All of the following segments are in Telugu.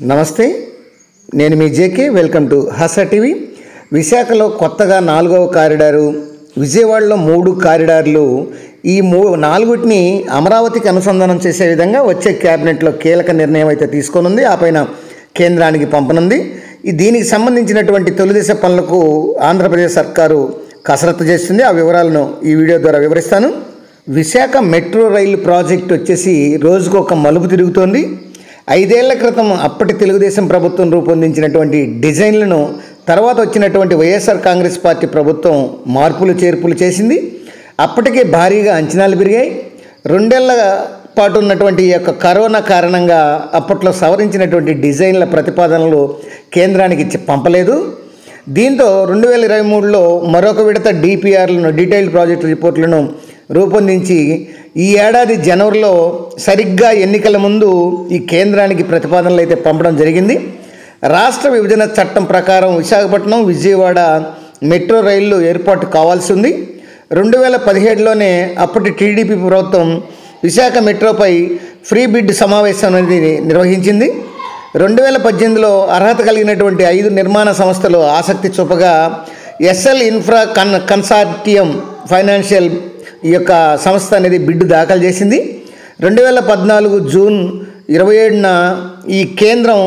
నమస్తే నేను మీ JK welcome to Hasa TV విశాఖలో కొత్తగా నాలుగవ కారిడారు విజయవాడలో మూడు కారిడార్లు ఈ మూ నాలుగుటిని అమరావతికి అనుసంధానం చేసే విధంగా వచ్చే క్యాబినెట్లో కీలక నిర్ణయం అయితే తీసుకొనుంది ఆ పైన కేంద్రానికి పంపనుంది ఈ దీనికి సంబంధించినటువంటి తొలిదశ పనులకు ఆంధ్రప్రదేశ్ సర్కారు కసరత్తు చేస్తుంది ఆ వివరాలను ఈ వీడియో ద్వారా వివరిస్తాను విశాఖ మెట్రో రైలు ప్రాజెక్ట్ వచ్చేసి రోజుకు ఒక మలుపు తిరుగుతోంది ఐదేళ్ల క్రితం అప్పటి తెలుగుదేశం ప్రభుత్వం రూపొందించినటువంటి డిజైన్లను తర్వాత వచ్చినటువంటి వైఎస్ఆర్ కాంగ్రెస్ పార్టీ ప్రభుత్వం మార్పులు చేర్పులు చేసింది అప్పటికే భారీగా అంచనాలు పెరిగాయి రెండేళ్ల పాటు ఉన్నటువంటి ఈ యొక్క కరోనా కారణంగా అప్పట్లో సవరించినటువంటి డిజైన్ల ప్రతిపాదనలు కేంద్రానికి ఇచ్చి పంపలేదు దీంతో రెండు వేల ఇరవై మూడులో మరొక విడత డిపిఆర్లను డీటెయిల్డ్ ప్రాజెక్ట్ రిపోర్ట్లను రూపొందించి ఈ ఏడాది జనవరిలో సరిగ్గా ఎన్నికల ముందు ఈ కేంద్రానికి ప్రతిపాదనలు అయితే పంపడం జరిగింది రాష్ట్ర విభజన చట్టం ప్రకారం విశాఖపట్నం విజయవాడ మెట్రో రైళ్లు ఏర్పాటు కావాల్సి ఉంది రెండు వేల పదిహేడులోనే అప్పటి టీడీపీ ప్రభుత్వం విశాఖ మెట్రోపై ఫ్రీ బిడ్ సమావేశం అనేది నిర్వహించింది రెండు వేల పద్దెనిమిదిలో అర్హత కలిగినటువంటి ఐదు నిర్మాణ సంస్థలు ఆసక్తి చూపగా SL infra con consortium financial ఈ యొక్క సంస్థ అనేది బిడ్డు దాఖలు చేసింది రెండు వేల పద్నాలుగు జూన్ ఇరవై ఏడున ఈ కేంద్రం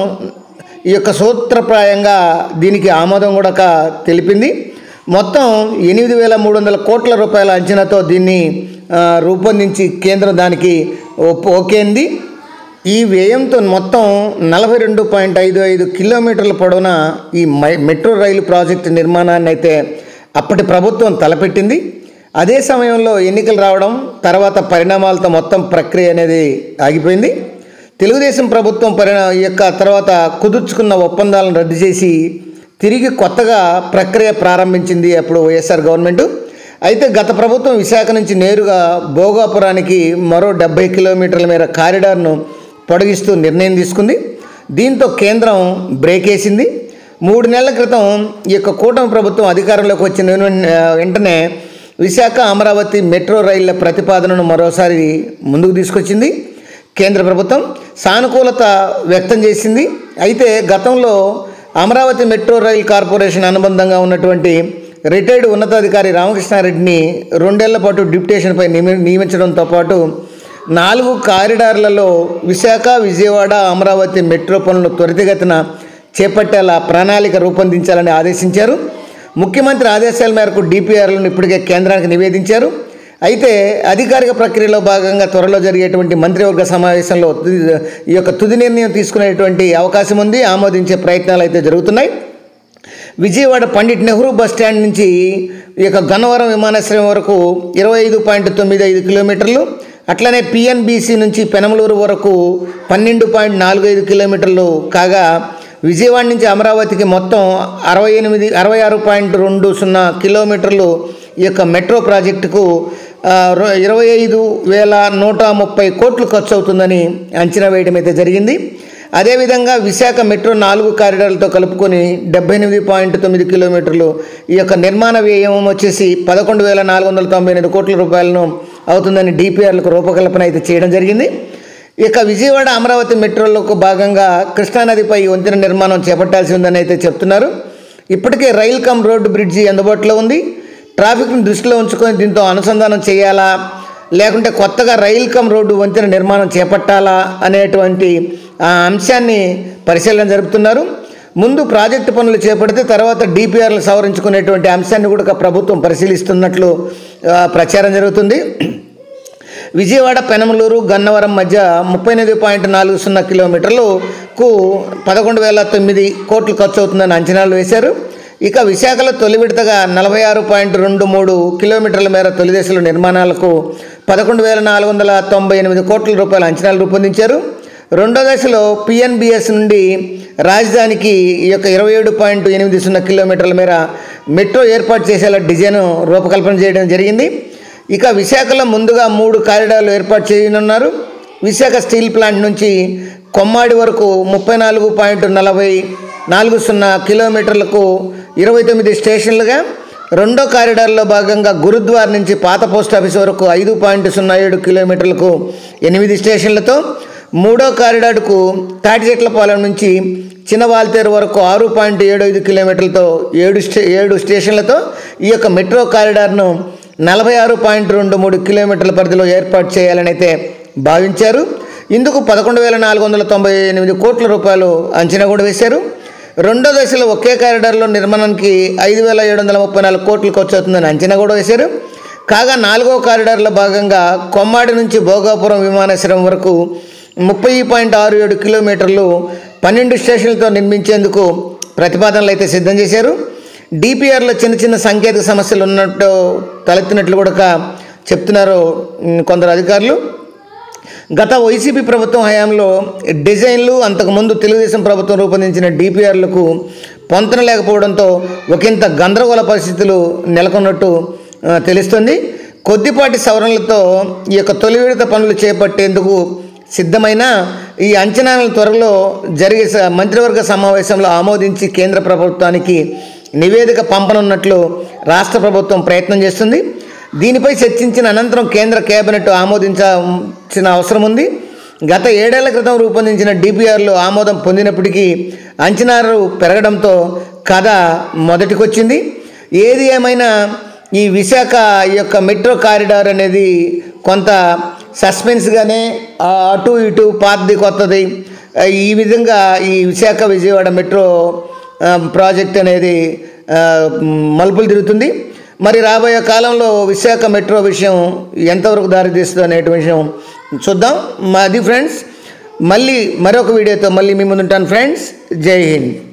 ఈ యొక్క సూత్రప్రాయంగా దీనికి ఆమోదం కూడా క- తెలిపింది మొత్తం ఎనిమిది వేల మూడు వందల కోట్ల రూపాయల అంచనాతో దీన్ని ఆ, రూపొందించి కేంద్రం దానికి ఒప్- ఓకేంది ఈ వ్యయంతో మొత్తం నలభై రెండు పాయింట్ ఐదు ఐదు కిలోమీటర్ల పొడవున ఈ మై- మెట్రో రైలు ప్రాజెక్టు నిర్మాణాన్ని అయితే అప్పటి ప్రభుత్వం తలపెట్టింది అదే సమయంలో ఎన్నికలు రావడం తర్వాత పరిణామాలతో మొత్తం ప్రక్రియ అనేది ఆగిపోయింది తెలుగుదేశం ప్రభుత్వం పరిణా ఈ యొక్క తర్వాత కుదుర్చుకున్న ఒప్పందాలను రద్దు చేసి తిరిగి కొత్తగా ప్రక్రియ ప్రారంభించింది అప్పుడు వైఎస్ఆర్ గవర్నమెంట్ అయితే గత ప్రభుత్వం విశాఖ నుంచి నేరుగా భోగాపురానికి మరో డెబ్బై కిలోమీటర్ల మేర కారిడార్ను పొడిగిస్తూ నిర్ణయం తీసుకుంది దీంతో కేంద్రం బ్రేక్ వేసింది మూడు నెలల క్రితం ఈ యొక్క కూటమి ప్రభుత్వం అధికారంలోకి వచ్చిన వెన్- వెంటనే విశాఖ అమరావతి మెట్రో రైళ్ల ప్రతిపాదనను మరోసారి ముందుకు తీసుకొచ్చింది కేంద్ర ప్రభుత్వం సానుకూలత వ్యక్తం చేసింది అయితే గతంలో అమరావతి మెట్రో రైల్ కార్పొరేషన్ అనుబంధంగా ఉన్నటువంటి రిటైర్డ్ ఉన్నతాధికారి రామకృష్ణారెడ్డిని రెండేళ్ల పాటు డిప్యుటేషన్పై నియమి నియమించడంతో పాటు నాలుగు కారిడార్లలో విశాఖ విజయవాడ అమరావతి మెట్రో పనులు త్వరితగతిన చేపట్టేలా ప్రణాళిక రూపొందించాలని ఆదేశించారు ముఖ్యమంత్రి ఆదేశాల మేరకు డిపిఆర్లను ఇప్పటికే కేంద్రానికి నివేదించారు అయితే అధికారిక ప్రక్రియలో భాగంగా త్వరలో జరిగేటువంటి మంత్రివర్గ సమావేశంలో తుది- ఈ యొక్క తుది నిర్ణయం తీసుకునేటువంటి అవకాశం ఉంది ఆమోదించే ప్రయత్నాలు అయితే జరుగుతున్నాయి విజయవాడ పండిట్ నెహ్రూ బస్ స్టాండ్ నుంచి ఈ యొక్క గన్నవరం విమానాశ్రయం వరకు ఇరవై ఐదు పాయింట్ తొమ్మిది ఐదు కిలోమీటర్లు అట్లనే పిఎన్బిసి నుంచి పెనమలూరు వరకు పన్నెండు పాయింట్ నాలుగు ఐదు కిలోమీటర్లు కాగా విజయవాడ నుంచి అమరావతికి మొత్తం అరవై ఎనిమిది అరవై ఆరు పాయింట్ రెండు సున్నా కిలోమీటర్లు ఈ యొక్క మెట్రో ప్రాజెక్టుకు ఆ, రొ- ఇరవై ఐదు వేల నూట ముప్పై కోట్లు ఖర్చు అవుతుందని అంచనా వేయడం అయితే జరిగింది అదేవిధంగా విశాఖ మెట్రో నాలుగు కారిడార్లతో కలుపుకొని డెబ్బై ఎనిమిది పాయింట్ తొమ్మిది కిలోమీటర్లు ఈ యొక్క నిర్మాణ వ్యయం వచ్చేసి పదకొండు వేల నాలుగు వందల తొంభై ఎనిమిది కోట్ల రూపాయలను అవుతుందని డిపిఆర్లకు రూపకల్పన అయితే చేయడం జరిగింది ఇక విజయవాడ అమరావతి మెట్రోలకు భాగంగా కృష్ణానదిపై వంతెన నిర్మాణం చేపట్టాల్సి ఉందని అయితే చెప్తున్నారు ఇప్పటికే రైల్ కమ్ రోడ్డు బ్రిడ్జి అందుబాటులో ఉంది ట్రాఫిక్ను దృష్టిలో ఉంచుకొని దీంతో అనుసంధానం చేయాలా లేకుంటే కొత్తగా రైల్ కమ్ రోడ్డు వంతెన నిర్మాణం చేపట్టాలా అనేటువంటి ఆ అంశాన్ని పరిశీలన జరుపుతున్నారు ముందు ప్రాజెక్టు పనులు చేపడితే తర్వాత డిపిఆర్లు సవరించుకునేటువంటి అంశాన్ని కూడా ప్రభుత్వం పరిశీలిస్తున్నట్లు ఆ, ప్రచారం జరుగుతుంది విజయవాడ పెనమలూరు గన్నవరం మధ్య ముప్పై ఎనిమిది పాయింట్ నాలుగు సున్నా కిలోమీటర్లకు పదకొండు వేల తొమ్మిది కోట్లు ఖర్చు అవుతుందని అంచనాలు వేశారు ఇక విశాఖలో తొలి విడతగా నలభై ఆరు పాయింట్ రెండు మూడు కిలోమీటర్ల మేర తొలి దశల నిర్మాణాలకు పదకొండు వేల నాలుగు వందల తొంభై ఎనిమిది కోట్ల రూపాయల అంచనాలు రూపొందించారు రెండో దశలో పిఎన్బిఎస్ నుండి రాజధానికి ఈ యొక్క ఇరవై ఏడు పాయింట్ ఎనిమిది సున్నా కిలోమీటర్ల మేర మెట్రో ఏర్పాటు చేసేలా డిజైన్ రూపకల్పన చేయడం జరిగింది ఇక విశాఖలో ముందుగా మూడు కారిడార్లు ఏర్పాటు చేయనున్నారు విశాఖ స్టీల్ ప్లాంట్ నుంచి కొమ్మాడి వరకు ముప్పై నాలుగు పాయింట్ నలభై నాలుగు సున్నా కిలోమీటర్లకు ఇరవై తొమ్మిది స్టేషన్లుగా రెండో కారిడార్లో భాగంగా గురుద్వార్ నుంచి పాత పోస్ట్ ఆఫీస్ వరకు ఐదు పాయింట్ సున్నా ఏడు కిలోమీటర్లకు ఎనిమిది స్టేషన్లతో మూడో కారిడార్కు తాటిచెట్లపాలెం నుంచి చిన్నవాల్తేరు వరకు ఆరు పాయింట్ ఏడు ఐదు కిలోమీటర్లతో ఏడు స్టే ఏడు స్టేషన్లతో ఈ యొక్క మెట్రో కారిడార్ను నలభై ఆరు పాయింట్ రెండు మూడు కిలోమీటర్ల పరిధిలో ఏర్పాటు చేయాలని అయితే భావించారు ఇందుకు పదకొండు వేల నాలుగు వందల తొంభై ఎనిమిది కోట్ల రూపాయలు అంచనా కూడా వేశారు రెండో దశలో ఒకే కారిడార్లో నిర్మాణానికి ఐదు వేల ఏడు వందల ముప్పై నాలుగు కోట్లు ఖర్చు అవుతుందని అంచనా కూడా వేశారు కాగా నాలుగో కారిడార్లో భాగంగా కొమ్మాడి నుంచి భోగాపురం విమానాశ్రయం వరకు ముప్పై పాయింట్ ఆరు ఏడు కిలోమీటర్లు పన్నెండు స్టేషన్లతో నిర్మించేందుకు ప్రతిపాదనలు అయితే సిద్ధం చేశారు డిపిఆర్లో చిన్న చిన్న సాంకేతిక సమస్యలు ఉన్నట్టు తలెత్తినట్లు కూడా చెప్తున్నారు ఉమ్, కొందరు అధికారులు గత వైసీపీ ప్రభుత్వం హయాంలో డిజైన్లు అంతకుముందు తెలుగుదేశం ప్రభుత్వం రూపొందించిన డిపిఆర్లకు పొంతన లేకపోవడంతో ఒకంత గందరగోళ పరిస్థితులు నెలకొన్నట్టు ఆ, తెలుస్తుంది కొద్దిపాటి సవరణలతో ఈ యొక్క తొలి విడత పనులు చేపట్టేందుకు సిద్ధమైన ఈ అంచనాలను త్వరలో జరిగే స- మంత్రివర్గ సమావేశంలో ఆమోదించి కేంద్ర ప్రభుత్వానికి నివేదిక పంపనున్నట్లు రాష్ట్ర ప్రభుత్వం ప్రయత్నం చేస్తుంది దీనిపై చర్చించిన అనంతరం కేంద్ర కేబినెట్ ఆమోదించాల్సిన అవసరం ఉంది గత ఏడేళ్ల క్రితం రూపొందించిన డిపిఆర్లు ఆమోదం పొందినప్పటికీ అంచనాలు పెరగడంతో కథ మొదటికొచ్చింది ఏది ఏమైనా ఈ విశాఖ ఈ యొక్క మెట్రో కారిడార్ అనేది కొంత సస్పెన్స్గానే ఆ అటు ఇటు పాతది కొత్తది ఆ, ఈ విధంగా ఈ విశాఖ విజయవాడ మెట్రో ఆ, ప్రాజెక్ట్ అనేది ఆ, మలుపులు తిరుగుతుంది మరి రాబోయే కాలంలో విశాఖ మెట్రో విషయం ఎంతవరకు దారితీస్తుంది అనే విషయం చూద్దాం మాది ఫ్రెండ్స్ మళ్ళీ మరొక వీడియోతో మళ్ళీ మీ ముందుంటాను ఫ్రెండ్స్ జై హింద్